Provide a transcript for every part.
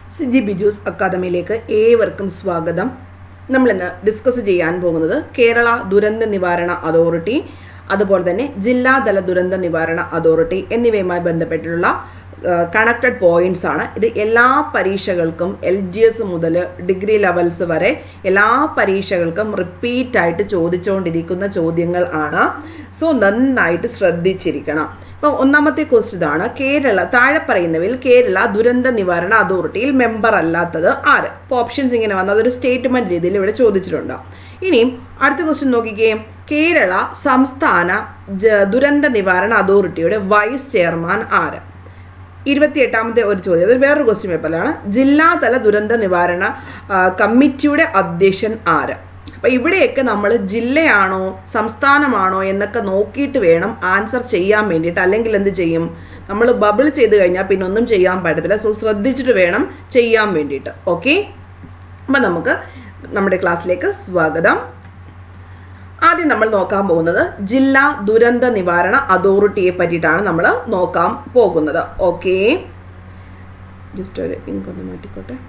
സിജി ബിജൂസ് അക്കാദമിയിലേക്ക് ഏവർക്കും സ്വാഗതം നമ്മളിന്ന് ഡിസ്കസ് ചെയ്യാൻ പോകുന്നത് കേരള ദുരന്ത നിവാരണ അതോറിറ്റി അതുപോലെ തന്നെ ജില്ലാതല ദുരന്ത നിവാരണ അതോറിറ്റി എന്നിവയുമായി ബന്ധപ്പെട്ടിട്ടുള്ള കണക്റ്റഡ് പോയിന്റ്സ് ആണ് ഇത് എല്ലാ പരീക്ഷകൾക്കും എൽ ജി എസ് മുതൽ ഡിഗ്രി ലെവൽസ് വരെ എല്ലാ പരീക്ഷകൾക്കും റിപ്പീറ്റ് ആയിട്ട് ചോദിച്ചുകൊണ്ടിരിക്കുന്ന ചോദ്യങ്ങൾ ആണ് സോ നന്നായിട്ട് ശ്രദ്ധിച്ചിരിക്കണം ഇപ്പോൾ ഒന്നാമത്തെ ക്വസ്റ്റ്യൻ ഇതാണ് കേരള താഴെ പറയുന്നവയിൽ കേരള ദുരന്ത നിവാരണ അതോറിറ്റിയിൽ മെമ്പർ അല്ലാത്തത് ആര് ഇപ്പോൾ ഓപ്ഷൻസ് ഇങ്ങനെ വന്നത് അതൊരു സ്റ്റേറ്റ്മെന്റ് രീതിയിൽ ഇവിടെ ചോദിച്ചിട്ടുണ്ട് ഇനിയും അടുത്ത ക്വസ്റ്റ്യൻ നോക്കിക്കേ കേരള സംസ്ഥാന ജ- ദുരന്ത നിവാരണ അതോറിറ്റിയുടെ വൈസ് ചെയർമാൻ ആര് ഇരുപത്തിയെട്ടാമത്തെ ഒരു ചോദ്യം അത് വേറൊരു ക്വസ്റ്റ്യൻ പേപ്പറിലാണ് ജില്ലാതല ദുരന്ത നിവാരണ ആ, കമ്മിറ്റിയുടെ അധ്യക്ഷൻ ആര് അപ്പം ഇവിടെയൊക്കെ നമ്മൾ ജില്ലയാണോ സംസ്ഥാനമാണോ എന്നൊക്കെ നോക്കിയിട്ട് വേണം ആൻസർ ചെയ്യാൻ വേണ്ടിയിട്ട് അല്ലെങ്കിൽ എന്ത് ചെയ്യും നമ്മൾ ബബിൾ ചെയ്ത് കഴിഞ്ഞാൽ പിന്നെ ഒന്നും ചെയ്യാൻ പറ്റത്തില്ല സോ ശ്രദ്ധിച്ചിട്ട് വേണം ചെയ്യാൻ വേണ്ടിയിട്ട് ഓക്കെ അപ്പം നമുക്ക് നമ്മുടെ ക്ലാസ്സിലേക്ക് സ്വാഗതം ആദ്യം നമ്മൾ നോക്കാൻ പോകുന്നത് ജില്ലാ ദുരന്ത നിവാരണ അതോറിറ്റിയെ പറ്റിയിട്ടാണ് നമ്മൾ നോക്കാൻ പോകുന്നത് ഓക്കെ ജസ്റ്റ് ഒരു ഇങ്ങൊന്ന് മാറ്റിക്കോട്ടെ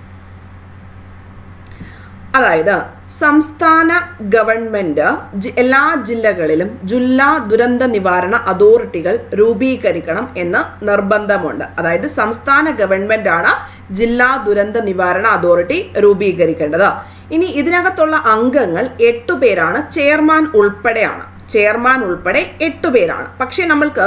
അതായത് സംസ്ഥാന ഗവൺമെന്റ് ജി- എല്ലാ ജില്ലകളിലും ജില്ലാ ദുരന്ത നിവാരണ അതോറിറ്റികൾ രൂപീകരിക്കണം എന്ന് നിർബന്ധമുണ്ട് അതായത് സംസ്ഥാന ഗവൺമെന്റ് ആണ് ജില്ലാ ദുരന്ത നിവാരണ അതോറിറ്റി രൂപീകരിക്കേണ്ടത് ഇനി ഇതിനകത്തുള്ള അംഗങ്ങൾ എട്ടു പേരാണ് ചെയർമാൻ ഉൾപ്പെടെയാണ് ചെയർമാൻ ഉൾപ്പെടെ എട്ട് പേരാണ് പക്ഷേ നമ്മൾക്ക്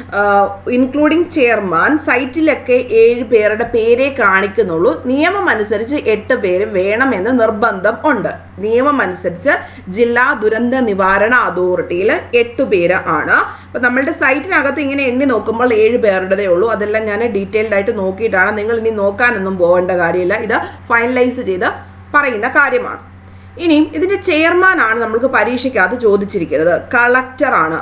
ഇൻക്ലൂഡിങ് ചെയർമാൻ സൈറ്റിലൊക്കെ ഏഴ് പേരുടെ പേരേ കാണിക്കുന്നുള്ളൂ നിയമം അനുസരിച്ച് എട്ട് പേര് വേണമെന്ന് നിർബന്ധം ഉണ്ട് നിയമം അനുസരിച്ച് ജില്ലാ ദുരന്ത നിവാരണ അതോറിറ്റിയിൽ എട്ട് പേര് ആണ് അപ്പം നമ്മളുടെ സൈറ്റിനകത്ത് ഇങ്ങനെ എണ്ണി നോക്കുമ്പോൾ ഏഴ് പേരുടേതേ ഉള്ളൂ അതെല്ലാം ഞാൻ ഡീറ്റെയിൽഡ് ആയിട്ട് നോക്കിയിട്ടാണ് നിങ്ങൾ ഇനി നോക്കാനൊന്നും പോകേണ്ട കാര്യമില്ല ഇത് ഫൈനലൈസ് ചെയ്ത് പറയുന്ന കാര്യമാണ് ഇനിയും ഇതിന്റെ ചെയർമാൻ ആണ് നമ്മൾക്ക് പരീക്ഷയ്ക്കകത്ത് ചോദിച്ചിരിക്കുന്നത് കളക്ടറാണ്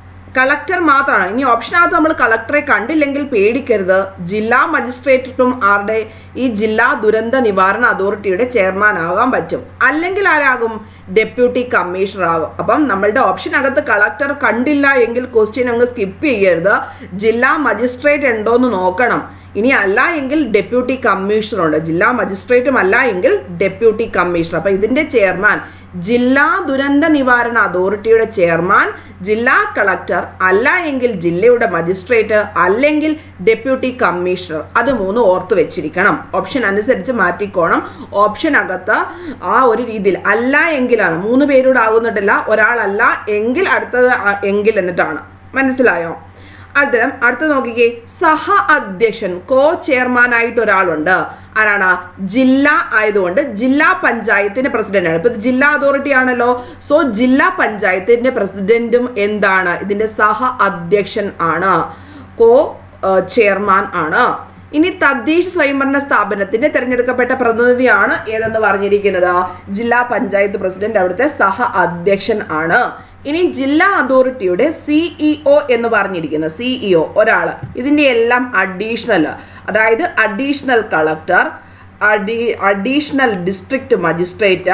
കളക്ടർ മാത്രമാണ് ഇനി ഓപ്ഷനകത്ത് നമ്മൾ കളക്ടറെ കണ്ടില്ലെങ്കിൽ പേടിക്കരുത് ജില്ലാ മജിസ്ട്രേറ്റും ആരുടെ ഈ ജില്ലാ ദുരന്ത നിവാരണ അതോറിറ്റിയുടെ ചെയർമാൻ ആകാൻ പറ്റും അല്ലെങ്കിൽ ആരാകും ഡെപ്യൂട്ടി കമ്മീഷണർ ആകും അപ്പം നമ്മളുടെ ഓപ്ഷനകത്ത് കളക്ടർ കണ്ടില്ല എങ്കിൽ ക്വസ്റ്റ്യൻ അങ്ങ് സ്കിപ്പ് ചെയ്യരുത് ജില്ലാ മജിസ്ട്രേറ്റ് ഉണ്ടോയെന്ന് നോക്കണം ഇനി അല്ല എങ്കിൽ ഡെപ്യൂട്ടി കമ്മീഷണർ ഉണ്ട് ജില്ലാ മജിസ്ട്രേറ്റും അല്ല എങ്കിൽ ഡെപ്യൂട്ടി കമ്മീഷണർ അപ്പൊ ഇതിന്റെ ചെയർമാൻ ജില്ലാ ദുരന്ത നിവാരണ അതോറിറ്റിയുടെ ചെയർമാൻ ജില്ലാ കളക്ടർ അല്ല എങ്കിൽ ജില്ലയുടെ മജിസ്ട്രേറ്റ് അല്ലെങ്കിൽ ഡെപ്യൂട്ടി കമ്മീഷണർ അത് മൂന്ന് ഓർത്ത് വെച്ചിരിക്കണം ഓപ്ഷൻ അനുസരിച്ച് മാറ്റിക്കോണം ഓപ്ഷൻ അകത്ത് ആ ഒരു രീതിയിൽ അല്ല എങ്കിലാണ് മൂന്ന് പേരോട് ആകുന്നിട്ടില്ല ഒരാളല്ല എങ്കിൽ അടുത്തത് ആ- എങ്കിൽ എന്നിട്ടാണ് മനസ്സിലായോ അത്തരം അടുത്ത നോക്കിക്കേ സഹ അധ്യക്ഷൻ കോ ചെയർമാൻ ആയിട്ട് ഒരാളുണ്ട് ആരാണ് ജില്ലാ ആയതുകൊണ്ട് ജില്ലാ പഞ്ചായത്തിന്റെ പ്രസിഡന്റ് ആണ് ഇപ്പൊ ഇത് ജില്ലാ അതോറിറ്റി ആണല്ലോ സോ ജില്ലാ പഞ്ചായത്തിന്റെ പ്രസിഡന്റും എന്താണ് ഇതിന്റെ സഹ അധ്യക്ഷൻ ആണ് കോ ഏഹ്, ചെയർമാൻ ആണ് ഇനി തദ്ദേശ സ്വയംഭരണ സ്ഥാപനത്തിന്റെ തിരഞ്ഞെടുക്കപ്പെട്ട പ്രതിനിധിയാണ് ഏതെന്ന് പറഞ്ഞിരിക്കുന്നത് ജില്ലാ പഞ്ചായത്ത് പ്രസിഡന്റ് അവിടുത്തെ സഹ അധ്യക്ഷൻ ആണ് ഇനി ജില്ലാ അതോറിറ്റിയുടെ സിഇഒ എന്ന് പറഞ്ഞിരിക്കുന്നത് സിഇഒ ഒരാള് ഇതിന്റെ എല്ലാം അഡീഷണൽ അതായത് അഡീഷണൽ കളക്ടർ അഡീ additional district magistrate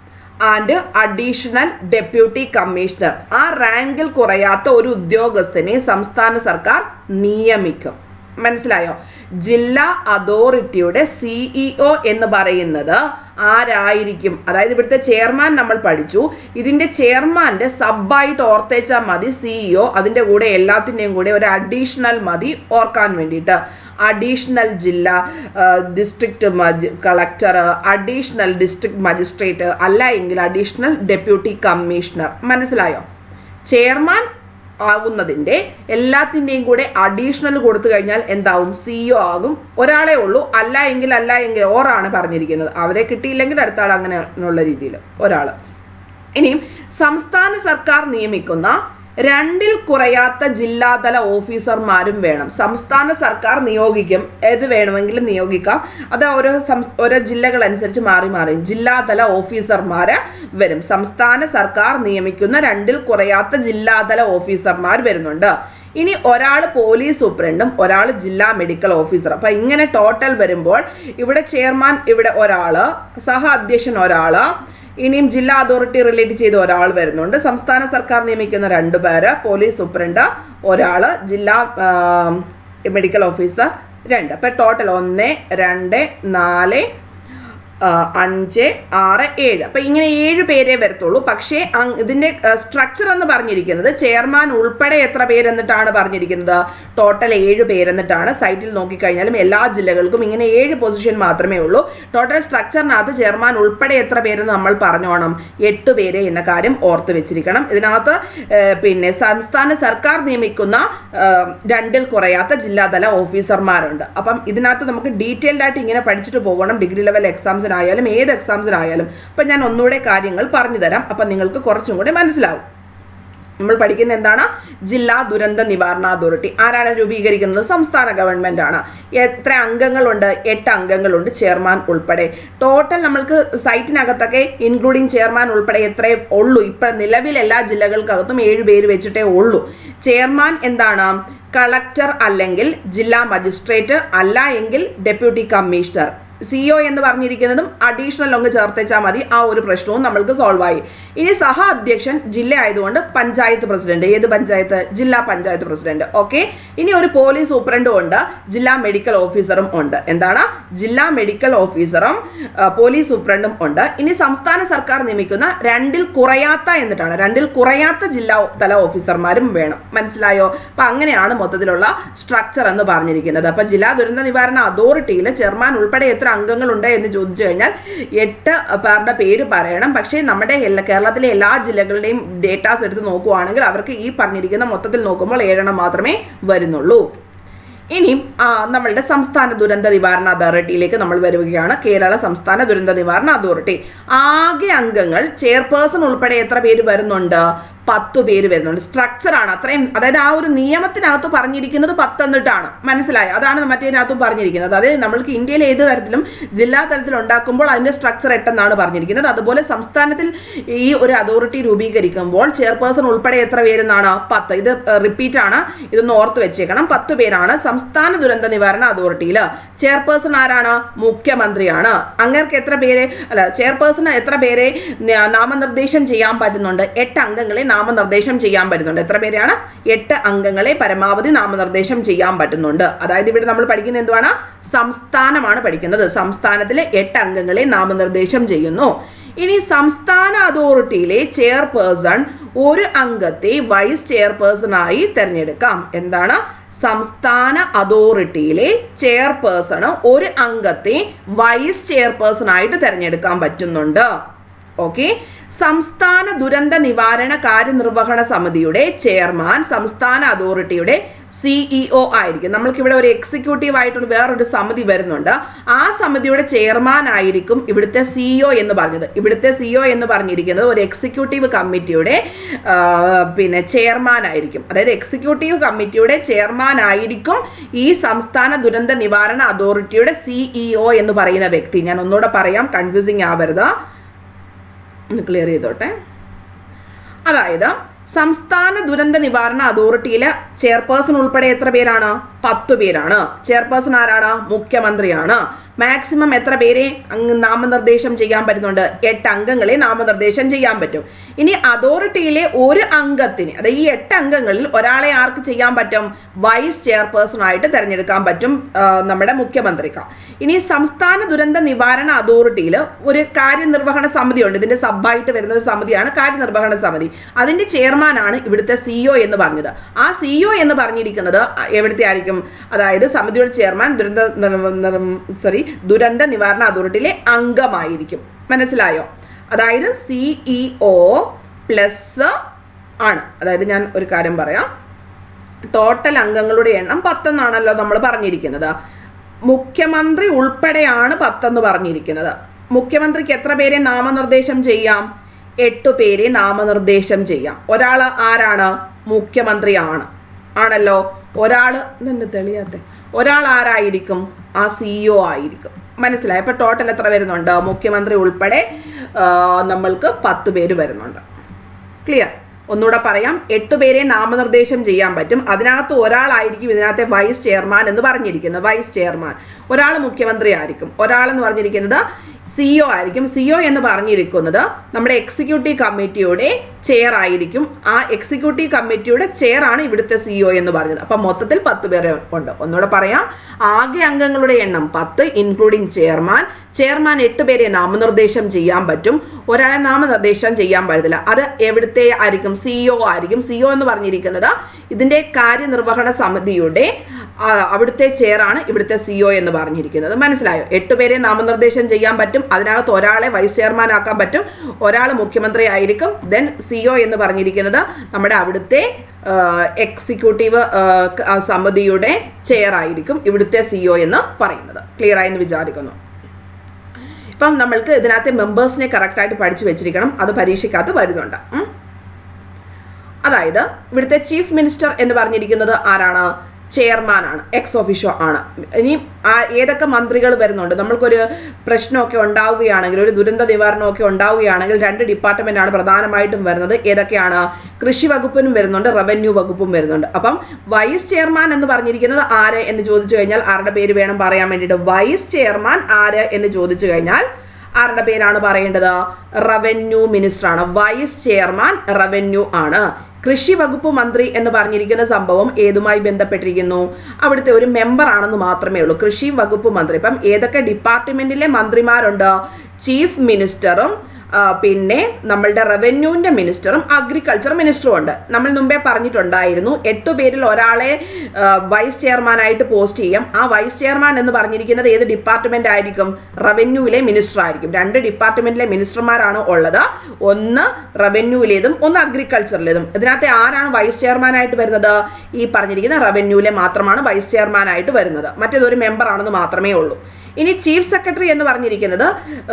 and additional deputy commissioner ആ റാങ്കിൽ കുറയാത്ത ഒരു ഉദ്യോഗസ്ഥനെ സംസ്ഥാന സർക്കാർ നിയമിക്കും മനസ്സിലായോ ജില്ലാ അതോറിറ്റിയുടെ സിഇഒ എന്ന് പറയുന്നത് ആരായിരിക്കും അതായത് ഇവിടുത്തെ ചെയർമാൻ നമ്മൾ പഠിച്ചു ഇതിന്റെ ചെയർമാന്റെ സബായിട്ട് ഓർത്തേച്ചാൽ മതി സിഇഒ അതിന്റെ കൂടെ എല്ലാത്തിൻ്റെയും കൂടെ ഒരു അഡീഷണൽ മതി ഓർക്കാൻ വേണ്ടിയിട്ട് അഡീഷണൽ ജില്ലാ district collector additional district magistrate അല്ല എങ്കിൽ അഡീഷണൽ ഡെപ്യൂട്ടി കമ്മീഷണർ മനസ്സിലായോ ചെയർമാൻ ആകുന്നതിന്റെ എല്ലാത്തിൻ്റെയും കൂടെ അഡീഷണൽ കൊടുത്തു കഴിഞ്ഞാൽ എന്താവും സിഇഒ ആകും ഒരാളേ ഉള്ളൂ അല്ല എങ്കിൽ അല്ല എങ്കിൽ ഓറാണ് പറഞ്ഞിരിക്കുന്നത് അവരെ കിട്ടിയില്ലെങ്കിൽ അടുത്ത ആൾ അങ്ങനെ എന്നുള്ള രീതിയിൽ ഒരാൾ ഇനിയും സംസ്ഥാന സർക്കാർ നിയമിക്കുന്ന രണ്ടിൽ കുറയാത്ത ജില്ലാതല ഓഫീസർമാരും വേണം സംസ്ഥാന സർക്കാർ നിയോഗിക്കും ഏത് വേണമെങ്കിലും നിയോഗിക്കാം അത് ഓരോ സംസ് ഓരോ ജില്ലകൾ അനുസരിച്ച് മാറി മാറി ജില്ലാതല ഓഫീസർമാര് വരും സംസ്ഥാന സർക്കാർ നിയമിക്കുന്ന രണ്ടിൽ കുറയാത്ത ജില്ലാതല ഓഫീസർമാർ വരുന്നുണ്ട് ഇനി ഒരാൾ പോലീസ് സൂപ്രണ്ടും ഒരാൾ ജില്ലാ മെഡിക്കൽ ഓഫീസർ അപ്പൊ ഇങ്ങനെ ടോട്ടൽ വരുമ്പോൾ ഇവിടെ ചെയർമാൻ ഇവിടെ ഒരാള് സഹ അധ്യക്ഷൻ ഒരാള് ഇനിയും ജില്ലാ അതോറിറ്റി റിലേറ്റ് ചെയ്ത ഒരാൾ വരുന്നുണ്ട് സംസ്ഥാന സർക്കാർ നിയമിക്കുന്ന രണ്ടു പേര് പോലീസ് സൂപ്രണ്ട് ഒരാള് ജില്ലാ ആ, മെഡിക്കൽ ഓഫീസർ രണ്ട് അപ്പം ടോട്ടൽ ഒന്ന് രണ്ട് നാല് ആ, അഞ്ച് ആറ് ഏഴ് അപ്പൊ ഇങ്ങനെ ഏഴ് പേരേ വരത്തുള്ളൂ പക്ഷേ അങ് ഇതിന്റെ സ്ട്രക്ചർ എന്ന് പറഞ്ഞിരിക്കുന്നത് ചെയർമാൻ ഉൾപ്പെടെ എത്ര പേരെന്നിട്ടാണ് പറഞ്ഞിരിക്കുന്നത് ടോട്ടൽ ഏഴ് പേരെന്നിട്ടാണ് സൈറ്റിൽ നോക്കിക്കഴിഞ്ഞാലും എല്ലാ ജില്ലകൾക്കും ഇങ്ങനെ ഏഴ് പൊസിഷൻ മാത്രമേ ഉള്ളൂ ടോട്ടൽ സ്ട്രക്ചറിനകത്ത് ചെയർമാൻ ഉൾപ്പെടെ എത്ര പേരെന്ന് നമ്മൾ പറഞ്ഞോണം എട്ട് പേര് എന്ന കാര്യം ഓർത്ത് വെച്ചിരിക്കണം ഇതിനകത്ത് ഏഹ്, പിന്നെ സംസ്ഥാന സർക്കാർ നിയമിക്കുന്ന ഏഹ്, രണ്ടിൽ കുറയാത്ത ജില്ലാതല ഓഫീസർമാരുണ്ട് അപ്പം ഇതിനകത്ത് നമുക്ക് ഡീറ്റെയിൽഡ് ആയിട്ട് ഇങ്ങനെ പഠിച്ചിട്ട് പോകണം ഡിഗ്രി ലെവൽ എക്സാംസിനായാലും ഏത് എക്സാംസിനായാലും അപ്പം ഞാൻ ഒന്നുകൂടെ കാര്യങ്ങൾ പറഞ്ഞു തരാം അപ്പം നിങ്ങൾക്ക് കുറച്ചും കൂടെ മനസ്സിലാവും നമ്മൾ പഠിക്കുന്ന എന്താണ് ജില്ലാ ദുരന്ത നിവാരണ അതോറിറ്റി ആരാണ് രൂപീകരിക്കുന്നത് സംസ്ഥാന ഗവൺമെന്റ് ആണ് എത്ര അംഗങ്ങളുണ്ട് എട്ട് അംഗങ്ങളുണ്ട് ചെയർമാൻ ഉൾപ്പെടെ ടോട്ടൽ നമ്മൾക്ക് സൈറ്റിനകത്തൊക്കെ ഇൻക്ലൂഡിങ് ചെയർമാൻ ഉൾപ്പെടെ എത്രയേ ഉള്ളൂ ഇപ്പൊ നിലവിൽ എല്ലാ ജില്ലകൾക്കകത്തും ഏഴ് പേര് വെച്ചിട്ടേ ഉള്ളൂ ചെയർമാൻ എന്താണ് കളക്ടർ അല്ലെങ്കിൽ ജില്ലാ മജിസ്ട്രേറ്റ് അല്ല എങ്കിൽ ഡെപ്യൂട്ടി കമ്മീഷണർ സിഒ എന്ന് പറഞ്ഞിരിക്കുന്നതും അഡീഷണൽ ഒന്ന് ചേർത്തേച്ചാൽ മതി ആ ഒരു പ്രശ്നവും നമ്മൾക്ക് സോൾവ് ആയി ഇനി സഹ അധ്യക്ഷൻ ജില്ല ആയതുകൊണ്ട് പഞ്ചായത്ത് പ്രസിഡന്റ് ഏത് പഞ്ചായത്ത് ജില്ലാ പഞ്ചായത്ത് പ്രസിഡന്റ് ഓക്കെ ഇനി ഒരു പോലീസ് സൂപ്രണ്ടും ഉണ്ട് ജില്ലാ മെഡിക്കൽ ഓഫീസറും ഉണ്ട് എന്താണ് ജില്ലാ മെഡിക്കൽ ഓഫീസറും ആ, പോലീസ് സൂപ്രണ്ടും ഉണ്ട് ഇനി സംസ്ഥാന സർക്കാർ നിയമിക്കുന്ന രണ്ടിൽ കുറയാത്ത എന്നിട്ടാണ് രണ്ടിൽ കുറയാത്ത ജില്ലാ തല ഓഫീസർമാരും വേണം മനസ്സിലായോ അപ്പൊ അങ്ങനെയാണ് മൊത്തത്തിലുള്ള സ്ട്രക്ചർ എന്ന് പറഞ്ഞിരിക്കുന്നത് അപ്പൊ ജില്ലാ ദുരന്ത നിവാരണ അതോറിറ്റിയിൽ ചെയർമാൻ ഉൾപ്പെടെ എത്ര അംഗങ്ങളുണ്ട് എന്ന് ചോദിച്ചു കഴിഞ്ഞാൽ എട്ട് പേരുടെ പേര് പറയണം പക്ഷേ നമ്മുടെ എല്ലാ- കേരളത്തിലെ എല്ലാ ജില്ലകളുടെയും ഡേറ്റാസ് എടുത്ത് നോക്കുവാണെങ്കിൽ അവർക്ക് ഈ പറഞ്ഞിരിക്കുന്ന മൊത്തത്തിൽ നോക്കുമ്പോൾ ഏഴെണ്ണം മാത്രമേ വരുന്നുള്ളൂ ഇനിയും ആ, നമ്മളുടെ സംസ്ഥാന ദുരന്ത നിവാരണ അതോറിറ്റിയിലേക്ക് നമ്മൾ വരികയാണ് കേരള സംസ്ഥാന ദുരന്ത നിവാരണ അതോറിറ്റി ആകെ അംഗങ്ങൾ ചെയർപേഴ്സൺ ഉൾപ്പെടെ എത്ര പേര് വരുന്നുണ്ട് പത്ത് പേര് വരുന്നുണ്ട് സ്ട്രക്ചറാണ് അത്രയും അതായത് ആ ഒരു നിയമത്തിനകത്ത് പറഞ്ഞിരിക്കുന്നത് പത്തെന്നിട്ടാണ് മനസ്സിലായോ അതാണ് മറ്റേതിനകത്തും പറഞ്ഞിരിക്കുന്നത് അതായത് നമ്മൾക്ക് ഇന്ത്യയിൽ ഏത് തരത്തിലും ജില്ലാ തലത്തിൽ ഉണ്ടാക്കുമ്പോൾ അതിന്റെ സ്ട്രക്ചർ എട്ടെന്നാണ് പറഞ്ഞിരിക്കുന്നത് അതുപോലെ സംസ്ഥാനത്തിൽ ഈ ഒരു അതോറിറ്റി രൂപീകരിക്കുമ്പോൾ ചെയർപേഴ്സൺ ഉൾപ്പെടെ എത്ര പേരെന്നാണ് പത്ത് ഇത് റിപ്പീറ്റ് ആണ് ഇതൊന്ന് ഓർത്ത് വെച്ചേക്കണം പത്ത് പേരാണ് സംസ്ഥാന ദുരന്ത നിവാരണ അതോറിറ്റിയിൽ ചെയർപേഴ്സൺ ആരാണ് മുഖ്യമന്ത്രിയാണ് അങ്ങേർക്ക് എത്ര പേരെ അല്ല ചെയർപേഴ്സണ് എത്ര പേരെ ന- നാമനിർദ്ദേശം ചെയ്യാൻ പറ്റുന്നുണ്ട് എട്ട് അംഗങ്ങളെ നാമനിർദ്ദേശം ചെയ്യാൻ പറ്റുന്നുണ്ട് എത്ര പേരെയാണ് എട്ട് അംഗങ്ങളെ പരമാവധി നാമനിർദ്ദേശം ചെയ്യാൻ പറ്റുന്നുണ്ട് അതായത് ഇവിടെ നമ്മൾ പഠിക്കുന്ന എന്തുവാണ് സംസ്ഥാനമാണ് പഠിക്കുന്നത് സംസ്ഥാനത്തിലെ എട്ട് അംഗങ്ങളെ നാമനിർദ്ദേശം ചെയ്യുന്നു ഇനി സംസ്ഥാന അതോറിറ്റിയിലെ ചെയർപേഴ്സൺ ഒരു അംഗത്തെ വൈസ് ചെയർപേഴ്സണായി തിരഞ്ഞെടുക്കാം എന്താണ് സംസ്ഥാന അതോറിറ്റിയിലെ ചെയർപേഴ്സണ് ഒരു അംഗത്തെ വൈസ് ചെയർപേഴ്സൺ ആയിട്ട് തിരഞ്ഞെടുക്കാൻ പറ്റുന്നുണ്ട് ഓക്കെ സംസ്ഥാന ദുരന്ത നിവാരണ കാര്യനിർവഹണ സമിതിയുടെ ചെയർമാൻ സംസ്ഥാന അതോറിറ്റിയുടെ സിഇഒ ആയിരിക്കും നമ്മൾക്ക് ഇവിടെ ഒരു എക്സിക്യൂട്ടീവ് ആയിട്ടൊരു വേറൊരു സമിതി വരുന്നുണ്ട് ആ സമിതിയുടെ ചെയർമാൻ ആയിരിക്കും ഇവിടുത്തെ സിഇഒ എന്ന് പറഞ്ഞത് ഇവിടുത്തെ സിഇഒ എന്ന് പറഞ്ഞിരിക്കുന്നത് ഒരു എക്സിക്യൂട്ടീവ് കമ്മിറ്റിയുടെ ആ, പിന്നെ ചെയർമാൻ ആയിരിക്കും അതായത് എക്സിക്യൂട്ടീവ് കമ്മിറ്റിയുടെ ചെയർമാൻ ആയിരിക്കും ഈ സംസ്ഥാന ദുരന്ത നിവാരണ അതോറിറ്റിയുടെ സിഇഒ എന്ന് പറയുന്ന വ്യക്തി ഞാൻ ഒന്നുകൂടെ പറയാം കൺഫ്യൂസിങ് ആവരുത് ഒന്ന് ക്ലിയർ ചെയ്തോട്ടെ അതായത് സംസ്ഥാന ദുരന്ത നിവാരണ അതോറിറ്റിയിലെ ചെയർപേഴ്സൺ ഉൾപ്പെടെ എത്ര പേരാണ് പത്ത് പേരാണ് ചെയർപേഴ്സൺ ആരാണ് മുഖ്യമന്ത്രിയാണ് മാക്സിമം എത്ര പേരെ അങ്ങ് നാമനിർദ്ദേശം ചെയ്യാൻ പറ്റുന്നുണ്ട് എട്ട് അംഗങ്ങളെ നാമനിർദ്ദേശം ചെയ്യാൻ പറ്റും ഇനി അതോറിറ്റിയിലെ ഒരു അംഗത്തിന് അതായത് ഈ എട്ട് അംഗങ്ങളിൽ ഒരാളെ ആർക്ക് ചെയ്യാൻ പറ്റും വൈസ് ചെയർപേഴ്സൺ ആയിട്ട് തിരഞ്ഞെടുക്കാൻ പറ്റും ആ, നമ്മുടെ മുഖ്യമന്ത്രിക്ക് ഇനി സംസ്ഥാന ദുരന്ത നിവാരണ അതോറിറ്റിയിൽ ഒരു കാര്യനിർവഹണ സമിതിയുണ്ട് ഇതിന്റെ സബായിട്ട് വരുന്ന ഒരു സമിതിയാണ് കാര്യനിർവഹണ സമിതി അതിന്റെ ചെയർമാനാണ് ഇവിടുത്തെ സിഇഒ എന്ന് പറഞ്ഞത് ആ സിഇഒ എന്ന് പറഞ്ഞിരിക്കുന്നത് എവിടുത്തെ ആയിരിക്കും അതായത് സമിതിയുടെ ചെയർമാൻ ദുരന്ത സോറി ദുരന്ത നിവാരണ അതോറിറ്റിയിലെ അംഗമായിരിക്കും മനസ്സിലായോ അതായത് സിഇഒ പ്ലസ് ആണ് അതായത് ഞാൻ ഒരു കാര്യം പറയാം ടോട്ടൽ അംഗങ്ങളുടെ എണ്ണം പത്തെന്നാണല്ലോ നമ്മൾ പറഞ്ഞിരിക്കുന്നത് മുഖ്യമന്ത്രി ഉൾപ്പെടെയാണ് പത്തെന്ന് പറഞ്ഞിരിക്കുന്നത് മുഖ്യമന്ത്രിക്ക് എത്ര പേരെ നാമനിർദ്ദേശം ചെയ്യാം എട്ട് പേരെ നാമനിർദ്ദേശം ചെയ്യാം ഒരാൾ ആരാണ് മുഖ്യമന്ത്രിയാണ് ആണല്ലോ ഒരാൾ ഇതെന്ത് തെളിയാത്ത ഒരാൾ ആരായിരിക്കും ആ സിഇഒ ആയിരിക്കും മനസ്സിലായി അപ്പൊ ടോട്ടൽ എത്ര വരുന്നുണ്ട് മുഖ്യമന്ത്രി ഉൾപ്പെടെ ആ, നമ്മൾക്ക് പത്ത് പേര് വരുന്നുണ്ട് ക്ലിയർ ഒന്നുകൂടെ പറയാം എട്ട് പേരെ നാമനിർദ്ദേശം ചെയ്യാൻ പറ്റും അതിനകത്ത് ഒരാളായിരിക്കും ഇതിനകത്തെ വൈസ് ചെയർമാൻ എന്ന് പറഞ്ഞിരിക്കുന്നത് വൈസ് ചെയർമാൻ ഒരാൾ മുഖ്യമന്ത്രി ആയിരിക്കും ഒരാൾ എന്ന് പറഞ്ഞിരിക്കുന്നത് സിഇഒ ആയിരിക്കും സിഇഒ എന്ന് പറഞ്ഞിരിക്കുന്നത് നമ്മുടെ എക്സിക്യൂട്ടീവ് കമ്മിറ്റിയുടെ ചെയർ ആയിരിക്കും ആ എക്സിക്യൂട്ടീവ് കമ്മിറ്റിയുടെ ചെയർ ആണ് ഇവിടുത്തെ സിഇഒ എന്ന് പറഞ്ഞത് അപ്പം മൊത്തത്തിൽ പത്ത് പേരെ ഉണ്ട് ഒന്നുകൂടെ പറയാം ആകെ അംഗങ്ങളുടെ എണ്ണം പത്ത് ഇൻക്ലൂഡിംഗ് ചെയർമാൻ ചെയർമാൻ എട്ട് പേരെ നാമനിർദ്ദേശം ചെയ്യാൻ പറ്റും ഒരാളെ നാമനിർദ്ദേശം ചെയ്യാൻ പറ്റത്തില്ല അത് എവിടുത്തെ ആയിരിക്കും സിഇഒ ആയിരിക്കും സിഇഒ എന്ന് പറഞ്ഞിരിക്കുന്നത് ഇതിന്റെ കാര്യനിർവഹണ സമിതിയുടെ ആ, അവിടുത്തെ ചെയറാണ് ഇവിടുത്തെ സിഇഒ എന്ന് പറഞ്ഞിരിക്കുന്നത് മനസ്സിലായോ എട്ട് പേരെ നാമനിർദ്ദേശം ചെയ്യാൻ പറ്റും അതിനകത്ത് ഒരാളെ വൈസ് ചെയർമാൻ ആക്കാൻ പറ്റും ഒരാൾ മുഖ്യമന്ത്രി ആയിരിക്കും ദെൻ സിഇഒ എന്ന് പറഞ്ഞിരിക്കുന്നത് നമ്മുടെ അവിടുത്തെ എക്സിക്യൂട്ടീവ് സമിതിയുടെ ചെയർ ആയിരിക്കും ഇവിടുത്തെ സിഇഒ എന്ന് പറയുന്നത് ക്ലിയർ ആയെന്ന് വിചാരിക്കുന്നു ഇപ്പം നമ്മൾക്ക് ഇതിനകത്തെ മെമ്പേഴ്സിനെ കറക്റ്റായിട്ട് പഠിച്ചു വെച്ചിരിക്കണം അത് പരീക്ഷയ്ക്കകത്ത് വരുന്നുണ്ട് ഉം. അതായത് ഇവിടുത്തെ ചീഫ് മിനിസ്റ്റർ എന്ന് പറഞ്ഞിരിക്കുന്നത് ആരാണ് ചെയർമാൻ ആണ് എക്സ് ഒഫീഷ്യോ ആണ് ഇനി ആ ഏതൊക്കെ മന്ത്രികൾ വരുന്നുണ്ട് നമ്മൾക്കൊരു പ്രശ്നമൊക്കെ ഉണ്ടാവുകയാണെങ്കിൽ ഒരു ദുരന്ത നിവാരണമൊക്കെ ഉണ്ടാവുകയാണെങ്കിൽ രണ്ട് ഡിപ്പാർട്ട്മെന്റ് ആണ് പ്രധാനമായിട്ടും വരുന്നത് ഏതൊക്കെയാണ് കൃഷി വകുപ്പിനും വരുന്നുണ്ട് റവന്യൂ വകുപ്പും വരുന്നുണ്ട് അപ്പം വൈസ് ചെയർമാൻ എന്ന് പറഞ്ഞിരിക്കുന്നത് ആര് എന്ന് ചോദിച്ചു കഴിഞ്ഞാൽ ആരുടെ പേര് വേണം പറയാൻ വേണ്ടിയിട്ട് വൈസ് ചെയർമാൻ ആര് എന്ന് ചോദിച്ചു കഴിഞ്ഞാൽ ആരുടെ പേരാണ് പറയേണ്ടത് റവന്യൂ മിനിസ്റ്റർ ആണ് വൈസ് ചെയർമാൻ റവന്യൂ ആണ് കൃഷി വകുപ്പ് മന്ത്രി എന്ന് പറഞ്ഞിരിക്കുന്ന സംഭവം ഏതുമായി ബന്ധപ്പെട്ടിരിക്കുന്നു അവിടുത്തെ ഒരു മെമ്പർ ആണെന്ന് മാത്രമേ ഉള്ളൂ കൃഷി വകുപ്പ് മന്ത്രി ഇപ്പം ഏതൊക്കെ ഡിപ്പാർട്ട്മെന്റിലെ മന്ത്രിമാരുണ്ട് ചീഫ് മിനിസ്റ്ററും ആ, പിന്നെ നമ്മളുടെ റവന്യൂവിന്റെ മിനിസ്റ്ററും അഗ്രികൾച്ചർ മിനിസ്റ്ററും ഉണ്ട് നമ്മൾ മുമ്പേ പറഞ്ഞിട്ടുണ്ടായിരുന്നു എട്ടു പേരിൽ ഒരാളെ ആ, വൈസ് ചെയർമാനായിട്ട് പോസ്റ്റ് ചെയ്യാം ആ വൈസ് ചെയർമാൻ എന്ന് പറഞ്ഞിരിക്കുന്നത് ഏത് ഡിപ്പാർട്ട്മെന്റ് ആയിരിക്കും റവന്യൂവിലെ മിനിസ്റ്റർ ആയിരിക്കും രണ്ട് ഡിപ്പാർട്ട്മെന്റിലെ മിനിസ്റ്റർമാരാണ് ഉള്ളത് ഒന്ന് റവന്യൂവിലേതും ഒന്ന് അഗ്രികൾച്ചറിലേതും ഇതിനകത്ത് ആരാണ് വൈസ് ചെയർമാനായിട്ട് വരുന്നത് ഈ പറഞ്ഞിരിക്കുന്ന റവന്യൂവിലെ മാത്രമാണ് വൈസ് ചെയർമാനായിട്ട് വരുന്നത് മറ്റേതൊരു മെമ്പർ ആണെന്ന് മാത്രമേ ഉള്ളൂ ഇനി ചീഫ് സെക്രട്ടറി എന്ന് പറഞ്ഞിരിക്കുന്നത്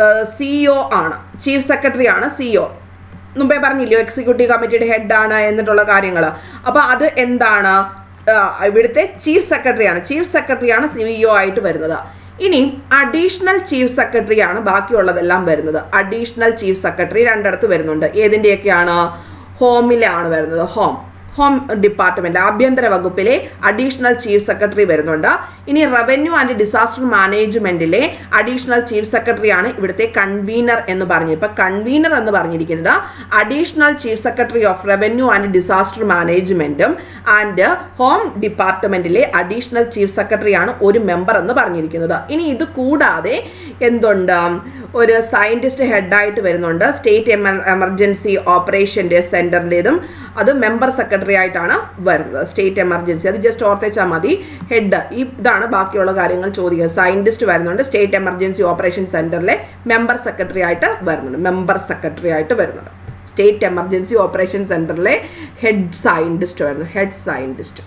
സിഇഒ ആണ് ചീഫ് സെക്രട്ടറി ആണ് സിഇഒ മുമ്പേ പറഞ്ഞില്ലയോ എക്സിക്യൂട്ടീവ് കമ്മിറ്റിയുടെ ഹെഡ് ആണ് എന്നിട്ടുള്ള കാര്യങ്ങൾ അപ്പോൾ അത് എന്താണ് ആ, ഇവിടുത്തെ ചീഫ് സെക്രട്ടറിയാണ് ചീഫ് സെക്രട്ടറിയാണ് സിഇഒ ആയിട്ട് വരുന്നത് ഇനി അഡീഷണൽ ചീഫ് സെക്രട്ടറി ആണ് ബാക്കിയുള്ളതെല്ലാം വരുന്നത് അഡീഷണൽ ചീഫ് സെക്രട്ടറി രണ്ടിടത്ത് വരുന്നുണ്ട് ഏതിൻ്റെയൊക്കെയാണ് ഹോമിലാണ് വരുന്നത് ഹോം ഹോം ഡിപ്പാർട്ട്മെന്റ് ആഭ്യന്തര വകുപ്പിലെ അഡീഷണൽ ചീഫ് സെക്രട്ടറി വരുന്നുണ്ട് ഇനി റവന്യൂ ആൻഡ് ഡിസാസ്റ്റർ മാനേജ്മെന്റിലെ അഡീഷണൽ ചീഫ് സെക്രട്ടറിയാണ് ഇവിടുത്തെ കൺവീനർ എന്ന് പറഞ്ഞു ഇപ്പൊ കൺവീനർ എന്ന് പറഞ്ഞിരിക്കുന്നത് additional chief secretary of revenue and disaster മാനേജ്മെന്റും ആൻഡ് ഹോം ഡിപ്പാർട്ട്മെന്റിലെ അഡീഷണൽ ചീഫ് സെക്രട്ടറിയാണ് ഒരു മെമ്പർ എന്ന് പറഞ്ഞിരിക്കുന്നത് ഇനി ഇത് കൂടാതെ എന്തുണ്ട് ഒരു സയന്റിസ്റ്റ് ഹെഡായിട്ട് വരുന്നുണ്ട് സ്റ്റേറ്റ് എമർജൻസി ഓപ്പറേഷൻ്റെ സെന്ററിൻ്റെതും അത് മെമ്പർ സെക്രട്ടറി ആയിട്ടാണ് വരുന്നത് സ്റ്റേറ്റ് എമർജൻസി അത് ജസ്റ്റ് ഓർത്തേച്ചാൽ മതി ഹെഡ് ഈ ഇതാണ് ബാക്കിയുള്ള കാര്യങ്ങൾ ചോദിക്കുക സയന്റിസ്റ്റ് വരുന്നുണ്ട് സ്റ്റേറ്റ് എമർജൻസി ഓപ്പറേഷൻ സെന്ററിലെ മെമ്പർ സെക്രട്ടറി ആയിട്ട് വരുന്നുണ്ട് മെമ്പർ സെക്രട്ടറി ആയിട്ട് വരുന്നുണ്ട് സ്റ്റേറ്റ് എമർജൻസി ഓപ്പറേഷൻ സെന്ററിലെ ഹെഡ് സയന്റിസ്റ്റ് വരുന്നു ഹെഡ് സയന്റിസ്റ്റ്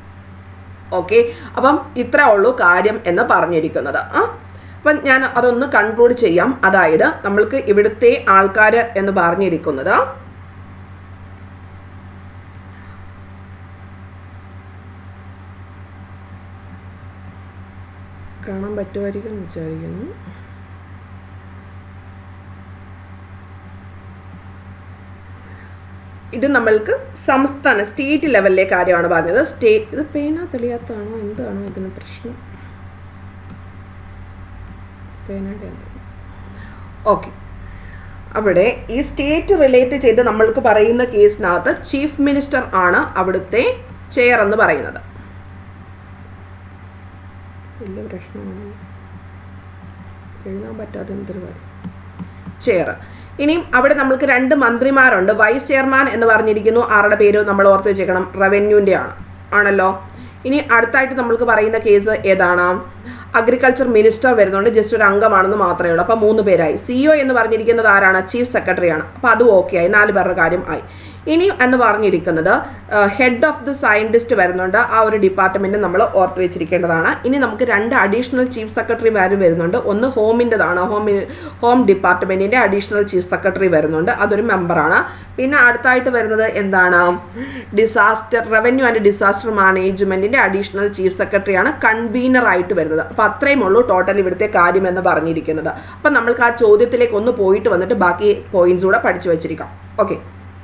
ഓക്കെ അപ്പം ഇത്ര ഉള്ളൂ കാര്യം എന്ന് പറഞ്ഞിരിക്കുന്നത് ആ അപ്പം ഞാൻ അതൊന്ന് കൺക്ലൂഡ് ചെയ്യാം അതായത് നമ്മൾക്ക് ഇവിടുത്തെ ആൾക്കാർ എന്ന് പറഞ്ഞിരിക്കുന്നത് കാണാൻ പറ്റുമായിരിക്കും എന്ന് വിചാരിക്കുന്നു ഇത് നമ്മൾക്ക് സംസ്ഥാന സ്റ്റേറ്റ് ലെവലിലെ കാര്യമാണ് പറഞ്ഞത് സ്റ്റേറ്റ് ഇത് പേന തെളിയാത്തതാണോ എന്താണോ ഇതിന് പ്രശ്നം പേനയുടെ ഓക്കെ അവിടെ ഈ സ്റ്റേറ്റ് റിലേറ്റ് ചെയ്ത് നമ്മൾക്ക് പറയുന്ന കേസിനകത്ത് ചീഫ് മിനിസ്റ്റർ ആണ് അവിടുത്തെ ചെയർ എന്ന് പറയുന്നത് വലിയ പ്രശ്നമാണ് എഴുതാൻ പറ്റാത്ത എന്തൊരു കാര്യം ചെയർ ഇനിയും അവിടെ നമ്മൾക്ക് രണ്ട് മന്ത്രിമാരുണ്ട് വൈസ് ചെയർമാൻ എന്ന് പറഞ്ഞിരിക്കുന്നു ആരുടെ പേര് നമ്മൾ ഓർത്ത് വെച്ചേക്കണം റവന്യൂൻ്റെ ആണ് ആണല്ലോ ഇനി അടുത്തായിട്ട് നമ്മൾക്ക് പറയുന്ന കേസ് ഏതാണ് അഗ്രികൾച്ചർ മിനിസ്റ്റർ വരുന്നുണ്ട് ജസ്റ്റ് ഒരു അംഗമാണെന്ന് മാത്രമേ ഉള്ളൂ അപ്പോൾ മൂന്ന് പേരായി സിഇഒ എന്ന് പറഞ്ഞിരിക്കുന്നത് ആരാണ് ചീഫ് സെക്രട്ടറി ആണ് അപ്പോൾ അതും ഓക്കെ ആയി നാല് പേരുടെ കാര്യം ആയി ഇനി എന്ന് പറഞ്ഞിരിക്കുന്നത് ഹെഡ് ഓഫ് ദി സയൻറ്റിസ്റ്റ് വരുന്നുണ്ട് ആ ഒരു ഡിപ്പാർട്ട്മെന്റ് നമ്മൾ ഓർത്ത് വെച്ചിരിക്കേണ്ടതാണ് ഇനി നമുക്ക് രണ്ട് അഡീഷണൽ ചീഫ് സെക്രട്ടറിമാരും വരുന്നുണ്ട് ഒന്ന് ഹോമിൻ്റെതാണ് ഹോം ഹോം ഡിപ്പാർട്ട്മെന്റിന്റെ അഡീഷണൽ ചീഫ് സെക്രട്ടറി വരുന്നുണ്ട് അതൊരു മെമ്പറാണ് പിന്നെ അടുത്തായിട്ട് വരുന്നത് എന്താണ് ഡിസാസ്റ്റർ റവന്യൂ ആൻഡ് ഡിസാസ്റ്റർ മാനേജ്മെന്റിന്റെ അഡീഷണൽ ചീഫ് സെക്രട്ടറിയാണ് കൺവീനർ ആയിട്ട് വരുന്നത് അപ്പം അത്രയും ഉള്ളൂ ടോട്ടൽ ഇവിടുത്തെ കാര്യം എന്ന് പറഞ്ഞിരിക്കുന്നത് അപ്പം നമ്മൾക്ക് ആ ചോദ്യത്തിലേക്ക് ഒന്ന് പോയിട്ട് വന്നിട്ട് ബാക്കി പോയിന്റ്സ് കൂടെ പഠിച്ചു വെച്ചിരിക്കാം ഓക്കെ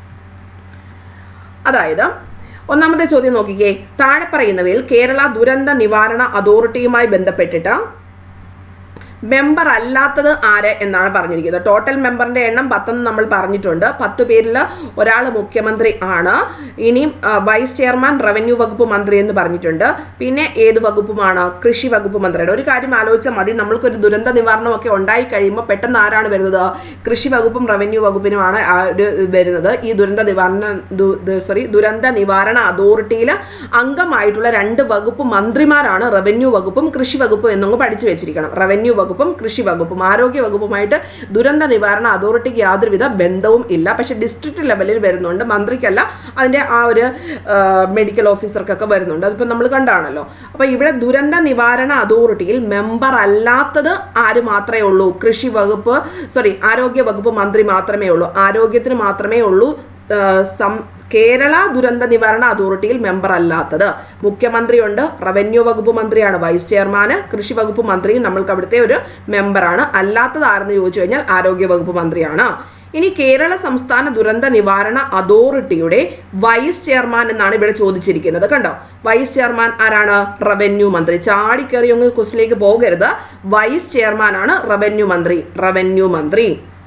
അതായത് ഒന്നാമത്തെ ചോദ്യം നോക്കിക്കേ താഴെ പറയുന്നവയിൽ കേരള ദുരന്ത നിവാരണ അതോറിറ്റിയുമായി ബന്ധപ്പെട്ടിട്ട് മെമ്പർ അല്ലാത്തത് ആര് എന്നാണ് പറഞ്ഞിരിക്കുന്നത് ടോട്ടൽ മെമ്പറിന്റെ എണ്ണം പത്തെന്ന് നമ്മൾ പറഞ്ഞിട്ടുണ്ട് പത്ത് പേരിൽ ഒരാൾ മുഖ്യമന്ത്രി ആണ് ഇനി ആ, വൈസ് ചെയർമാൻ റവന്യൂ വകുപ്പ് മന്ത്രി എന്ന് പറഞ്ഞിട്ടുണ്ട് പിന്നെ ഏത് വകുപ്പുമാണ് കൃഷി വകുപ്പ് മന്ത്രിയുടെ ഒരു കാര്യം ആലോചിച്ചാൽ മതി നമ്മൾക്കൊരു ദുരന്ത നിവാരണമൊക്കെ ഉണ്ടായി കഴിയുമ്പോൾ പെട്ടെന്ന് ആരാണ് വരുന്നത് കൃഷി വകുപ്പും റവന്യൂ വകുപ്പിനുമാണ് ആ ഒരു വരുന്നത് ഈ ദുരന്ത നിവാരണ സോറി ദുരന്ത നിവാരണ അതോറിറ്റിയിൽ അംഗമായിട്ടുള്ള രണ്ട് വകുപ്പ് മന്ത്രിമാരാണ് റവന്യൂ വകുപ്പും കൃഷി വകുപ്പും എന്നങ്ങ് പഠിച്ചു വെച്ചിരിക്കണം റവന്യൂ വകുപ്പും കൃഷി വകുപ്പും ആരോഗ്യ വകുപ്പുമായിട്ട് ദുരന്ത നിവാരണ അതോറിറ്റിക്ക് യാതൊരുവിധ ബന്ധവും ഇല്ല പക്ഷെ ഡിസ്ട്രിക്ട് ലെവലിൽ വരുന്നുണ്ട് മന്ത്രിക്കല്ല അതിൻ്റെ ആ ഒരു മെഡിക്കൽ ഓഫീസർക്കൊക്കെ വരുന്നുണ്ട് അതിപ്പോൾ നമ്മൾ കണ്ടാണല്ലോ അപ്പോൾ ഇവിടെ ദുരന്ത നിവാരണ അതോറിറ്റിയിൽ മെമ്പർ അല്ലാത്തത് ആര് മാത്രമേ ഉള്ളൂ കൃഷി വകുപ്പ് സോറി ആരോഗ്യ വകുപ്പ് മന്ത്രി മാത്രമേ ഉള്ളൂ ആരോഗ്യത്തിന് മാത്രമേ ഉള്ളൂ ആ, സം കേരള ദുരന്ത നിവാരണ അതോറിറ്റിയിൽ മെമ്പർ അല്ലാത്തത് മുഖ്യമന്ത്രിയുണ്ട് റവന്യൂ വകുപ്പ് മന്ത്രിയാണ് വൈസ് ചെയർമാന് കൃഷി വകുപ്പ് മന്ത്രിയും നമ്മൾക്ക് അവിടുത്തെ ഒരു മെമ്പറാണ് അല്ലാത്തത് ആരെന്ന് ചോദിച്ചു കഴിഞ്ഞാൽ ആരോഗ്യ വകുപ്പ് മന്ത്രിയാണ് ഇനി കേരള സംസ്ഥാന ദുരന്ത നിവാരണ അതോറിറ്റിയുടെ വൈസ് ചെയർമാൻ എന്നാണ് ഇവിടെ ചോദിച്ചിരിക്കുന്നത് കണ്ടോ വൈസ് ചെയർമാൻ ആരാണ് റവന്യൂ മന്ത്രി ചാടിക്കയറി ഒന്ന് ക്വസ്റ്റിലേക്ക് പോകരുത് വൈസ് ചെയർമാൻ ആണ് റവന്യൂ മന്ത്രി റവന്യൂ മന്ത്രി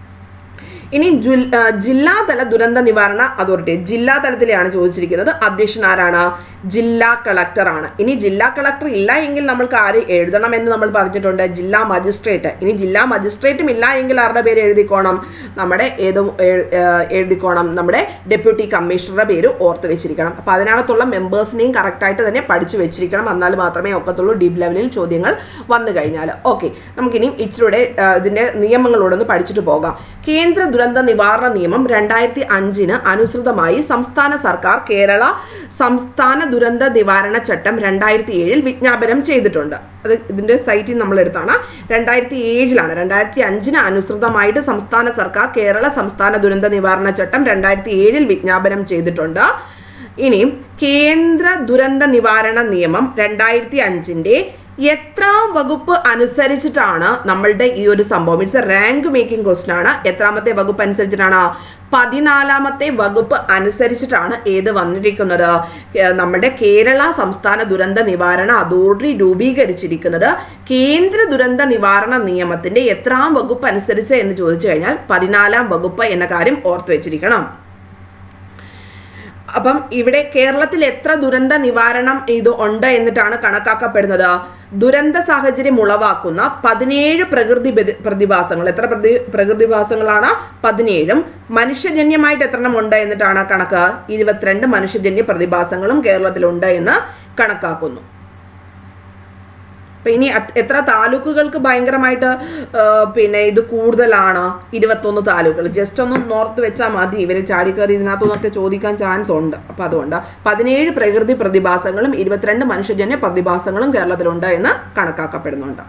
ഇനി ജുൽ- ആ, ജില്ലാതല ദുരന്ത നിവാരണ അതോറിറ്റി ജില്ലാ തലത്തിലെയാണ് ചോദിച്ചിരിക്കുന്നത് അധ്യക്ഷൻ ആരാണ് ജില്ലാ കളക്ടർ ആണ് ഇനി ജില്ലാ കളക്ടർ ഇല്ല എങ്കിൽ നമ്മൾക്ക് ആര് എഴുതണം എന്ന് നമ്മൾ പറഞ്ഞിട്ടുണ്ട് ജില്ലാ മജിസ്ട്രേറ്റ് ഇനി ജില്ലാ മജിസ്ട്രേറ്റും ഇല്ല എങ്കിൽ ആരുടെ പേര് എഴുതിക്കോണം നമ്മുടെ ഏത് എഴു- ആ, എഴുതിക്കോണം നമ്മുടെ ഡെപ്യൂട്ടി കമ്മീഷണറുടെ പേര് ഓർത്ത് വെച്ചിരിക്കണം അപ്പോൾ അതിനകത്തുള്ള മെമ്പേഴ്സിനെയും കറക്റ്റായിട്ട് തന്നെ പഠിച്ചു വെച്ചിരിക്കണം എന്നാൽ മാത്രമേ ഒക്കത്തുള്ളൂ ഡീപ് ലെവലിൽ ചോദ്യങ്ങൾ വന്നു കഴിഞ്ഞാൽ ഓക്കെ നമുക്കിനി ഇച്ചിലൂടെ ആ, ഇതിന്റെ നിയമങ്ങളോടൊന്ന് പഠിച്ചിട്ട് പോകാം കേന്ദ്ര ദുരന്ത നിവാരണ നിയമം രണ്ടായിരത്തി അഞ്ചിന് അനുസൃതമായി സംസ്ഥാന സർക്കാർ കേരള സംസ്ഥാന ദുരന്ത നിവാരണ ചട്ടം രണ്ടായിരത്തി ഏഴിൽ വിജ്ഞാപനം ചെയ്തിട്ടുണ്ട് അത് ഇതിന്റെ സൈറ്റിൽ നമ്മൾ എടുത്താണ് രണ്ടായിരത്തി ഏഴിലാണ് രണ്ടായിരത്തി അഞ്ചിന് അനുസൃതമായിട്ട് സംസ്ഥാന സർക്കാർ കേരള സംസ്ഥാന ദുരന്ത നിവാരണ ചട്ടം രണ്ടായിരത്തി ഏഴിൽ വിജ്ഞാപനം ചെയ്തിട്ടുണ്ട് ഇനി കേന്ദ്ര ദുരന്ത നിവാരണ നിയമം രണ്ടായിരത്തി അഞ്ചിന്റെ എത്രാം വകുപ്പ് അനുസരിച്ചിട്ടാണ് നമ്മളുടെ ഈ ഒരു സംഭവം it's a rank making question ആണ് എത്രാമത്തെ വകുപ്പ് അനുസരിച്ചിട്ടാണ് പതിനാലാമത്തെ വകുപ്പ് അനുസരിച്ചിട്ടാണ് ഏത് വന്നിരിക്കുന്നത് ഏർ നമ്മുടെ കേരള സംസ്ഥാന ദുരന്ത നിവാരണ അതോറിറ്റി രൂപീകരിച്ചിരിക്കുന്നത് കേന്ദ്ര ദുരന്ത നിവാരണ നിയമത്തിന്റെ എത്രാം വകുപ്പ് അനുസരിച്ച് എന്ന് ചോദിച്ചു കഴിഞ്ഞാൽ പതിനാലാം വകുപ്പ് എന്ന കാര്യം ഓർത്തു വെച്ചിരിക്കണം അപ്പം ഇവിടെ കേരളത്തിൽ എത്ര ദുരന്ത നിവാരണം ഇത് ഉണ്ട് എന്നിട്ടാണ് കണക്കാക്കപ്പെടുന്നത് ദുരന്ത സാഹചര്യം ഉളവാക്കുന്ന പതിനേഴ് പ്രകൃതി ബതി- പ്രതിഭാസങ്ങൾ എത്ര പ്രതി പ്രകൃതിഭാസങ്ങളാണ് പതിനേഴും മനുഷ്യജന്യമായിട്ട് എത്ര എണ്ണം ഉണ്ട് എന്നിട്ടാണ് കണക്ക് ഇരുപത്തിരണ്ട് മനുഷ്യജന്യ പ്രതിഭാസങ്ങളും കേരളത്തിലുണ്ട് എന്ന് കണക്കാക്കുന്നു അപ്പൊ ഇനി അത് എത്ര താലൂക്കുകൾക്ക് ഭയങ്കരമായിട്ട് ആ, പിന്നെ ഇത് കൂടുതലാണ് ഇരുപത്തൊന്ന് താലൂക്കുകൾ ജസ്റ്റ് ഒന്ന് നോർത്ത് വെച്ചാൽ മതി ഇവര് ചാടിക്കയറി ഇതിനകത്തുനിന്നൊക്കെ ചോദിക്കാൻ ചാൻസ് ഉണ്ട് അപ്പൊ അതുകൊണ്ട് പതിനേഴ് പ്രകൃതി പ്രതിഭാസങ്ങളും ഇരുപത്തിരണ്ട് മനുഷ്യജന്യ പ്രതിഭാസങ്ങളും കേരളത്തിലുണ്ട് എന്ന് കണക്കാക്കപ്പെടുന്നുണ്ട്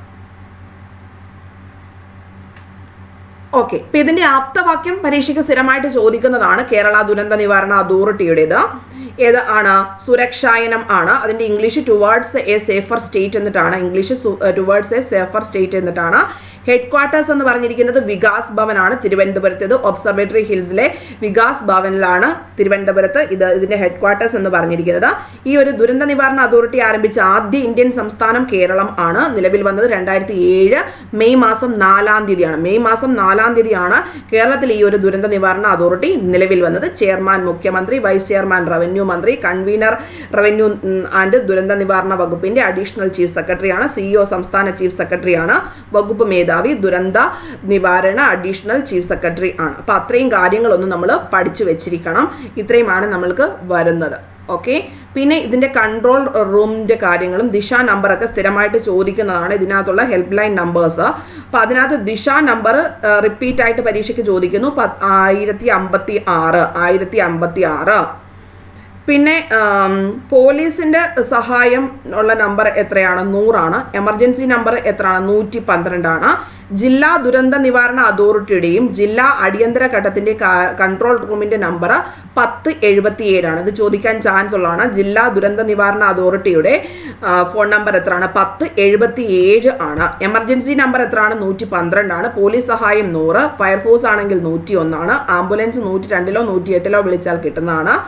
ഓക്കെ ഇപ്പൊ ഇതിന്റെ ആപ്തവാക്യം പരീക്ഷയ്ക്ക് സ്ഥിരമായിട്ട് ചോദിക്കുന്നതാണ് കേരള ദുരന്ത നിവാരണ അതോറിറ്റിയുടേത് ഏത് ആണ് സുരക്ഷായനം ആണ് അതിന്റെ English towards a safer state എന്നിട്ടാണ് English towards a safer state എന്നിട്ടാണ് ഹെഡ് ക്വാർട്ടേഴ്സ് എന്ന് പറഞ്ഞിരിക്കുന്നത് വികാസ് ഭവൻ ആണ് തിരുവനന്തപുരത്ത് ഇത് ഒബ്സർവേറ്ററി ഹിൽസിലെ വികാസ് ഭവനിലാണ് തിരുവനന്തപുരത്ത് ഇത് ഇതിന്റെ ഹെഡ് ക്വാർട്ടേഴ്സ് എന്ന് പറഞ്ഞിരിക്കുന്നത് ഈ ഒരു ദുരന്ത നിവാരണ അതോറിറ്റി ആരംഭിച്ച ആദ്യ ഇന്ത്യൻ സംസ്ഥാനം കേരളം ആണ് നിലവിൽ വന്നത് രണ്ടായിരത്തി ഏഴ് മെയ് മാസം നാലാം തീയതിയാണ് മെയ് മാസം നാലാം തീയതിയാണ് കേരളത്തിൽ ഈ ഒരു ദുരന്ത നിവാരണ അതോറിറ്റി നിലവിൽ വന്നത് ചെയർമാൻ മുഖ്യമന്ത്രി വൈസ് ചെയർമാൻ റവന്യൂ മന്ത്രി കൺവീനർ റവന്യൂ ആൻഡ് ദുരന്ത നിവാരണ വകുപ്പിന്റെ അഡീഷണൽ ചീഫ് സെക്രട്ടറിയാണ് സിഇഒ സംസ്ഥാന ചീഫ് സെക്രട്ടറിയാണ് വകുപ്പ് മേധാവി ദുരന്ത നിവാരണ അഡീഷണൽ ചീഫ് സെക്രട്ടറി ആണ് അപ്പൊ അത്രയും കാര്യങ്ങളൊന്നും നമ്മൾ പഠിച്ചു വെച്ചിരിക്കണം ഇത്രയുമാണ് നമ്മൾക്ക് വരുന്നത് ഓക്കെ പിന്നെ ഇതിന്റെ കൺട്രോൾ റൂമിന്റെ കാര്യങ്ങളും ദിശ നമ്പറൊക്കെ സ്ഥിരമായിട്ട് ചോദിക്കുന്നതാണ് ഇതിനകത്തുള്ള ഹെൽപ്പ് ലൈൻ നമ്പേഴ്സ് അപ്പൊ അതിനകത്ത് ദിശ നമ്പർ റിപ്പീറ്റ് ആയിട്ട് പരീക്ഷയ്ക്ക് ചോദിക്കുന്നു പത്ത് ആയിരത്തി അമ്പത്തി ആറ് ആയിരത്തി അമ്പത്തി ആറ് പിന്നെ ആം, പോലീസിന്റെ സഹായം ഉള്ള നമ്പർ എത്രയാണ് നൂറാണ് എമർജൻസി നമ്പർ എത്രയാണ് നൂറ്റി പന്ത്രണ്ടാണ് ജില്ലാ ദുരന്ത നിവാരണ അതോറിറ്റിയുടെയും ജില്ലാ അടിയന്തര ഘട്ടത്തിന്റെ കാ- കൺട്രോൾ റൂമിന്റെ നമ്പർ പത്ത് എഴുപത്തി ഏഴാണ് ഇത് ചോദിക്കാൻ ചാൻസ് ഉള്ളതാണ് ജില്ലാ ദുരന്ത നിവാരണ അതോറിറ്റിയുടെ ആ, ഫോൺ നമ്പർ എത്രയാണ് പത്ത് എഴുപത്തി ഏഴ് ആണ് എമർജൻസി നമ്പർ എത്രയാണ് നൂറ്റി പന്ത്രണ്ടാണ് പോലീസ് സഹായം നൂറ് ഫയർഫോഴ്സ് ആണെങ്കിൽ നൂറ്റി ഒന്നാണ് ആംബുലൻസ് നൂറ്റി രണ്ടിലോ നൂറ്റി എട്ടിലോ വിളിച്ചാൽ കിട്ടുന്നതാണ്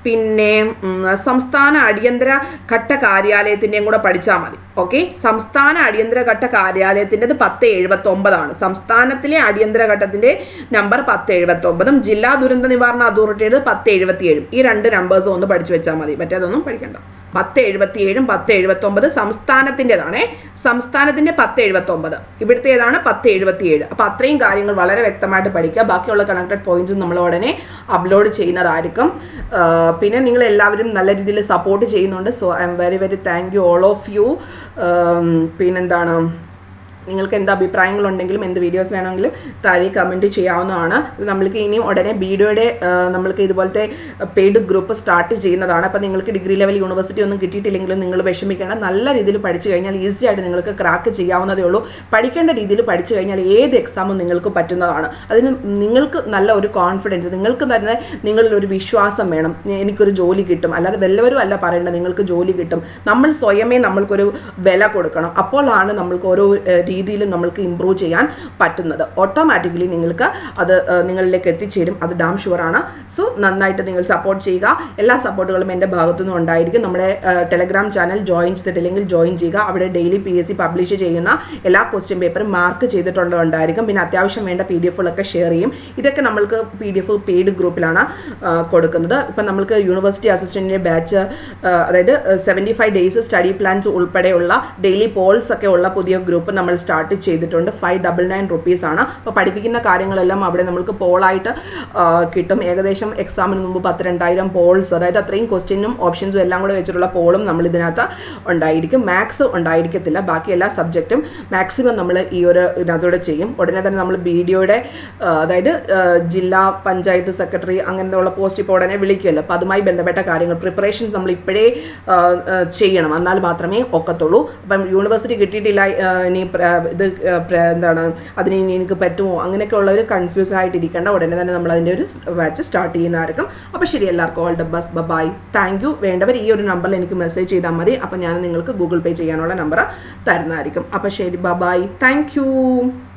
പിന്നെ ഉം, സംസ്ഥാന അടിയന്തര ഘട്ട കാര്യാലയത്തിൻ്റെയും കൂടെ പഠിച്ചാൽ മതി ഓക്കെ സംസ്ഥാന അടിയന്തര ഘട്ട കാര്യാലയത്തിൻ്റെത് പത്ത് എഴുപത്തി ഒമ്പതാണ് സംസ്ഥാനത്തിലെ അടിയന്തര ഘട്ടത്തിൻ്റെ നമ്പർ പത്ത് എഴുപത്തി ഒമ്പതും ജില്ലാ ദുരന്ത നിവാരണ അതോറിറ്റിയുടെ പത്ത് എഴുപത്തി ഏഴും ഈ രണ്ട് നമ്പേഴ്സും ഒന്ന് പഠിച്ചു വെച്ചാൽ മതി മറ്റേതൊന്നും പഠിക്കണ്ട പത്ത് എഴുപത്തി ഏഴും പത്ത് എഴുപത്തി ഒമ്പത് സംസ്ഥാനത്തിൻ്റെതാണേ സംസ്ഥാനത്തിൻ്റെ പത്ത് എഴുപത്തി ഒമ്പത് ഇവിടുത്തെ ഏതാണ് പത്ത് എഴുപത്തി ഏഴ് അപ്പോൾ അത്രയും കാര്യങ്ങൾ വളരെ വ്യക്തമായിട്ട് പഠിക്കുക ബാക്കിയുള്ള കണക്റ്റഡ് പോയിന്റ്സ് നമ്മൾ ഉടനെ അപ്ലോഡ് ചെയ്യുന്നതായിരിക്കും ആ, പിന്നെ നിങ്ങൾ എല്ലാവരും നല്ല രീതിയിൽ സപ്പോർട്ട് ചെയ്യുന്നുണ്ട് so I am very very thank you all of you പിന്നെന്താണ് നിങ്ങൾക്ക് എന്ത് അഭിപ്രായങ്ങളുണ്ടെങ്കിലും എന്ത് വീഡിയോസ് വേണമെങ്കിലും താഴെ കമൻറ്റ് ചെയ്യാവുന്നതാണ് ഇത് നമ്മൾക്ക് ഇനിയും ഉടനെ വീഡിയോയുടെ നമ്മൾക്ക് ഇതുപോലത്തെ പെയ്ഡ് ഗ്രൂപ്പ് സ്റ്റാർട്ട് ചെയ്യുന്നതാണ് അപ്പോൾ നിങ്ങൾക്ക് ഡിഗ്രി ലെവൽ യൂണിവേഴ്സിറ്റി ഒന്നും കിട്ടിയിട്ടില്ലെങ്കിലും നിങ്ങൾ വിഷമിക്കേണ്ട നല്ല രീതിയിൽ പഠിച്ചു കഴിഞ്ഞാൽ ഈസി ആയിട്ട് നിങ്ങൾക്ക് ക്രാക്ക് ചെയ്യാവുന്നതേ ഉള്ളൂ പഠിക്കേണ്ട രീതിയിൽ പഠിച്ചു കഴിഞ്ഞാൽ ഏത് എക്സാമും നിങ്ങൾക്ക് പറ്റുന്നതാണ് അതിന് നിങ്ങൾക്ക് നല്ല ഒരു കോൺഫിഡൻസ് നിങ്ങൾക്ക് തന്നെ നിങ്ങളിൽ ഒരു വിശ്വാസം വേണം എനിക്കൊരു ജോലി കിട്ടും അല്ലാതെ വല്ലവരും അല്ല പറയേണ്ടത് നിങ്ങൾക്ക് ജോലി കിട്ടും നമ്മൾ സ്വയമേ നമ്മൾക്കൊരു വില കൊടുക്കണം അപ്പോഴാണ് നമ്മൾക്ക് ഓരോ ഏഹ്, രീതിയിലും നമ്മൾക്ക് ഇമ്പ്രൂവ് ചെയ്യാൻ പറ്റുന്നത് ഓട്ടോമാറ്റിക്കലി നിങ്ങൾക്ക് അത് ഏഹ്, നിങ്ങളിലേക്ക് എത്തിച്ചേരും അത് ഡാം ഷുവറാണ് സോ നന്നായിട്ട് നിങ്ങൾ സപ്പോർട്ട് ചെയ്യുക എല്ലാ സപ്പോർട്ടുകളും എൻ്റെ ഭാഗത്തുനിന്നും ഉണ്ടായിരിക്കും നമ്മുടെ ടെലഗ്രാം ചാനൽ ജോയിൻ ചെയ്തിട്ടില്ലെങ്കിൽ ജോയിൻ ചെയ്യുക അവിടെ daily P S C publish ചെയ്യുന്ന എല്ലാ ക്വസ്റ്റ്യൻ പേപ്പറും മാർക്ക് ചെയ്തിട്ടുള്ളതുണ്ടായിരിക്കും പിന്നെ അത്യാവശ്യം വേണ്ട പി ഡി എഫുകളൊക്കെ ഷെയർ ചെയ്യും ഇതൊക്കെ നമ്മൾക്ക് പി ഡി എഫ് പെയ്ഡ് ഗ്രൂപ്പിലാണ് ആ, കൊടുക്കുന്നത് ഇപ്പം നമ്മൾക്ക് യൂണിവേഴ്സിറ്റി അസിസ്റ്റൻറ്റിൻ്റെ ബാച്ച് അതായത് seventy five days study plans ഉൾപ്പെടെയുള്ള ഡെയിലി പോൾസ് ഒക്കെ ഉള്ള പുതിയ ഗ്രൂപ്പ് നമ്മൾ സ്റ്റാർട്ട് ചെയ്തിട്ടുണ്ട് ഫൈവ് ഡബിൾ നയൻ റുപ്പീസ് ആണ് അപ്പോൾ പഠിപ്പിക്കുന്ന കാര്യങ്ങളെല്ലാം അവിടെ നമ്മൾക്ക് പോളായിട്ട് ആ, കിട്ടും ഏകദേശം എക്സാമിന് മുമ്പ് പത്ത് രണ്ടായിരം പോൾസ് അതായത് അത്രയും ക്വസ്റ്റ്യനും ഓപ്ഷൻസും എല്ലാം കൂടെ വെച്ചിട്ടുള്ള പോളും നമ്മൾ ഇതിനകത്ത് ഉണ്ടായിരിക്കും മാത്സ് ഉണ്ടായിരിക്കത്തില്ല ബാക്കി എല്ലാ സബ്ജക്റ്റും മാക്സിമം നമ്മൾ ഈ ഒരു ഇതിനകത്തൂടെ ചെയ്യും ഉടനെ തന്നെ നമ്മൾ ബി ഡിയുടെ അതായത് ആ, ജില്ലാ പഞ്ചായത്ത് സെക്രട്ടറി അങ്ങനത്തെ ഉള്ള പോസ്റ്റ് ഇപ്പോൾ ഉടനെ വിളിക്കുമല്ലോ അപ്പോൾ അതുമായി ബന്ധപ്പെട്ട കാര്യങ്ങൾ പ്രിപ്പറേഷൻസ് നമ്മൾ ഇപ്പോഴേ ആ, ആ, ചെയ്യണം എന്നാൽ മാത്രമേ ഒക്കത്തുള്ളൂ അപ്പം യൂണിവേഴ്സിറ്റി കിട്ടിയിട്ടില്ല ആ, ഇനി പ്ര- ഇത് ആ, പ്ര- എന്താണ് അതിന് ഇനി എനിക്ക് പറ്റുമോ അങ്ങനെയൊക്കെ ഉള്ളവർ കൺഫ്യൂസ് ആയിട്ടിരിക്കേണ്ട ഉടനെ തന്നെ നമ്മൾ അതിൻ്റെ ഒരു ബാച്ച് സ്റ്റാർട്ട് ചെയ്യുന്നതായിരിക്കും അപ്പോൾ ശരി എല്ലാവർക്കും all the best bye thank you വേണ്ടവർ ഈ ഒരു നമ്പറിൽ എനിക്ക് മെസ്സേജ് ചെയ്താൽ മതി അപ്പോൾ ഞാൻ നിങ്ങൾക്ക് ഗൂഗിൾ പേ ചെയ്യാനുള്ള നമ്പർ തരുന്നതായിരിക്കും അപ്പോൾ ശരി ബൈ താങ്ക് യു